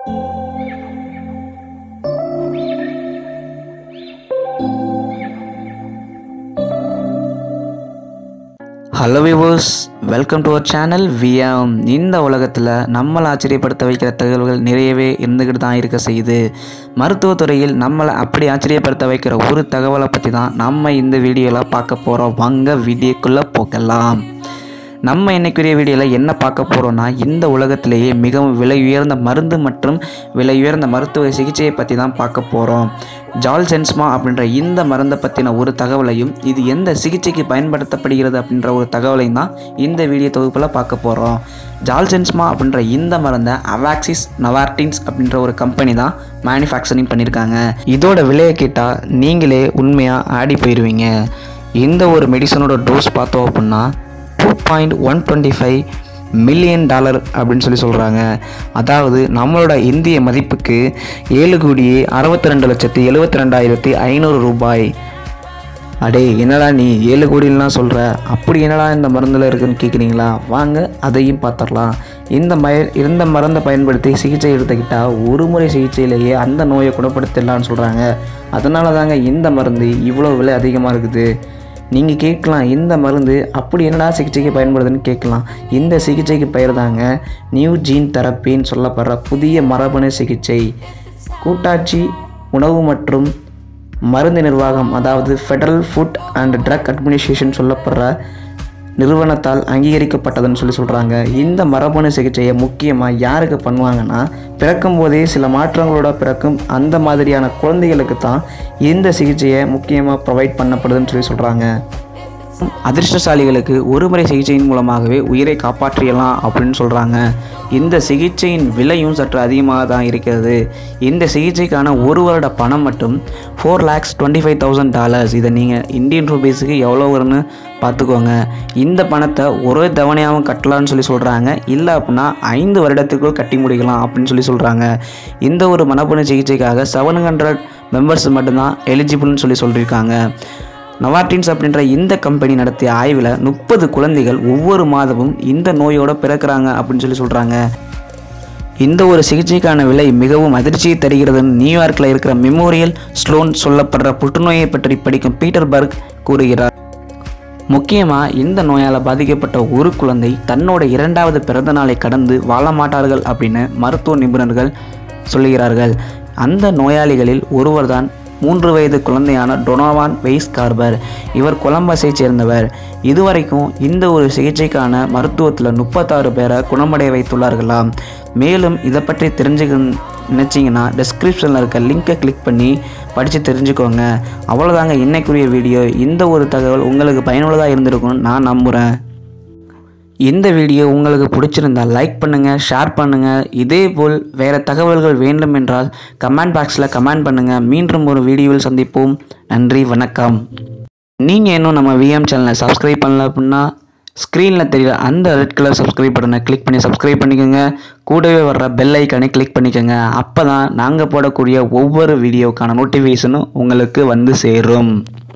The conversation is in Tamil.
hello viewers welcome to our channel VM இந்த உலகத்தில் நம்மளை ஆச்சரியப்படுத்த வைக்கிற தகவல்கள் நிறையவே இருந்துக்கிட்டு தான் இருக்க செய்யுது மருத்துவத்துறையில் நம்மளை அப்படி ஆச்சரியப்படுத்த வைக்கிற ஒரு தகவலை பற்றி தான் நம்ம இந்த வீடியோவில் பார்க்க போகிறோம் வாங்க வீடியோக்குள்ளே போகலாம் நம்ம இன்னைக்குரிய வீடியோவில் என்ன பார்க்க போகிறோம்னா இந்த உலகத்திலேயே மிகவும் விலை உயர்ந்த மருந்து மற்றும் விலை உயர்ந்த மருத்துவ சிகிச்சையை பற்றி தான் பார்க்க போகிறோம் ஜால்சென்ஸ்மா அப்படின்ற இந்த மருந்தை பற்றின ஒரு தகவலையும் இது எந்த சிகிச்சைக்கு பயன்படுத்தப்படுகிறது அப்படின்ற ஒரு தகவலையும் தான் இந்த வீடியோ தொகுப்பில் பார்க்க போகிறோம் ஜால்சென்ஸ்மா அப்படின்ற இந்த மருந்தை அவாக்சிஸ் நவார்டின்ஸ் அப்படின்ற ஒரு கம்பெனி தான் மேனுஃபேக்சரிங் பண்ணியிருக்காங்க இதோட விலையை கேட்டால் நீங்களே உண்மையாக ஆடி போயிடுவீங்க இந்த ஒரு மெடிசனோட டோஸ் பார்த்தோம் அப்படின்னா two point one twenty five million dollar அப்படின்னு சொல்லி சொல்கிறாங்க அதாவது நம்மளோட இந்திய மதிப்புக்கு ஏழு கோடியே அறுபத்தி ரெண்டு லட்சத்தி எழுபத்தி ரெண்டாயிரத்தி ஐநூறு ரூபாய் அடே என்னடா நீ ஏழு கோடிலாம் சொல்கிற அப்படி என்னடா இந்த மருந்தில் இருக்குன்னு கேட்குறீங்களா வாங்க அதையும் பார்த்துடலாம் இந்த மய இந்த மருந்தை பயன்படுத்தி சிகிச்சை எடுத்துக்கிட்டால் ஒரு முறை சிகிச்சையிலேயே அந்த நோயை குணப்படுத்திடலான்னு சொல்கிறாங்க அதனால தாங்க இந்த மருந்து இவ்வளோ விலை அதிகமாக இருக்குது நீங்கள் கேட்கலாம் இந்த மருந்து அப்படி என்னடா சிகிச்சைக்கு பயன்படுதுன்னு கேட்கலாம் இந்த சிகிச்சைக்கு பெயர் தாங்க நியூ ஜீன் தெரப்பின்னு சொல்லப்படுற புதிய மரபணு சிகிச்சை கூட்டாட்சி உணவு மற்றும் மருந்து நிர்வாகம் அதாவது federal food and drug administration சொல்லப்படுற நிறுவனத்தால் அங்கீகரிக்கப்பட்டதுன்னு சொல்லி சொல்கிறாங்க இந்த மரபணு சிகிச்சையை முக்கியமாக யாருக்கு பண்ணுவாங்கன்னா பிறக்கும் போதே சில மாற்றங்களோட பிறக்கும் அந்த மாதிரியான குழந்தைகளுக்கு தான் இந்த சிகிச்சையை முக்கியமாக ப்ரொவைட் பண்ணப்படுதுன்னு சொல்லி சொல்கிறாங்க அதிர்ஷ்டசாலிகளுக்கு ஒரு முறை சிகிச்சையின் மூலமாகவே உயிரை காப்பாற்றியலாம் அப்படின்னு சொல்கிறாங்க இந்த சிகிச்சையின் விலையும் சற்று அதிகமாக தான் இருக்கிறது இந்த சிகிச்சைக்கான ஒரு வருட பணம் மட்டும் four lakhs twenty five thousand dollars இதை நீங்கள் இந்தியன் ருபீஸுக்கு எவ்வளோ வரும்னு பார்த்துக்கோங்க இந்த பணத்தை ஒரே தவணையாகவும் கட்டலாம்னு சொல்லி சொல்கிறாங்க இல்லை அப்படின்னா ஐந்து வருடத்துக்குள் கட்டி முடிக்கலாம் அப்படின்னு சொல்லி சொல்கிறாங்க இந்த ஒரு மரபணு சிகிச்சைக்காக செவன் ஹண்ட்ரட் மெம்பர்ஸ் மட்டும்தான் எலிஜிபிள்னு சொல்லி சொல்லியிருக்காங்க நவார்டின்ஸ் அப்படின்ற இந்த கம்பெனி நடத்திய ஆய்வில் முப்பது குழந்தைகள் ஒவ்வொரு மாதமும் இந்த நோயோட பிறக்கிறாங்க அப்படின்னு சொல்லி சொல்கிறாங்க இந்த ஒரு சிகிச்சைக்கான விலை மிகவும் அதிர்ச்சியை தருகிறதுன்னு நியூயார்க்கில் இருக்கிற மெமோரியல் ஸ்லோன் சொல்லப்படுற புற்றுநோயை பற்றி படிக்கும் பீட்டர்பர்க் கூறுகிறார் முக்கியமாக இந்த நோயால் பாதிக்கப்பட்ட ஒரு குழந்தை தன்னோட இரண்டாவது பிறந்த நாளை கடந்து வாழ மாட்டார்கள் அப்படின்னு மருத்துவ நிபுணர்கள் சொல்லுகிறார்கள் அந்த நோயாளிகளில் ஒருவர்தான் மூன்று வயது குழந்தையான டொனோவான் வெய்ஸ் கார்பர் இவர் கொலம்பஸை சேர்ந்தவர் இதுவரைக்கும் இந்த ஒரு சிகிச்சைக்கான மருத்துவத்தில் முப்பத்தாறு பேரை குணமடைய வைத்துள்ளார்களாம் மேலும் இதை பற்றி தெரிஞ்சுக்க நினச்சிங்கன்னா டிஸ்கிரிப்ஷனில் இருக்க லிங்கை கிளிக் பண்ணி படித்து தெரிஞ்சுக்கோங்க அவ்வளோதாங்க இன்னைக்குரிய வீடியோ இந்த ஒரு தகவல் உங்களுக்கு பயனுள்ளதாக இருந்திருக்கும்னு நான் நம்புகிறேன் இந்த வீடியோ உங்களுக்கு பிடிச்சிருந்தா லைக் பண்ணுங்கள் ஷேர் பண்ணுங்கள் இதே போல் வேறு தகவல்கள் வேண்டும் என்றால் கமெண்ட் பாக்ஸில் கமெண்ட் பண்ணுங்கள் மீண்டும் ஒரு வீடியோவில் சந்திப்போம் நன்றி வணக்கம் நீங்கள் இன்னும் நம்ம விஎம் சேனலை சப்ஸ்கிரைப் பண்ணல அப்படின்னா ஸ்க்ரீனில் தெரியல அந்த ரெட் கலர் சப்ஸ்கிரைப் பட்டனை கிளிக் பண்ணி சப்ஸ்கிரைப் பண்ணிக்கோங்க கூடவே வர்ற பெல் ஐக்கானை கிளிக் பண்ணிக்கோங்க அப்போ தான் நாங்கள் போடக்கூடிய ஒவ்வொரு வீடியோக்கான நோட்டிஃபிகேஷனும் உங்களுக்கு வந்து சேரும்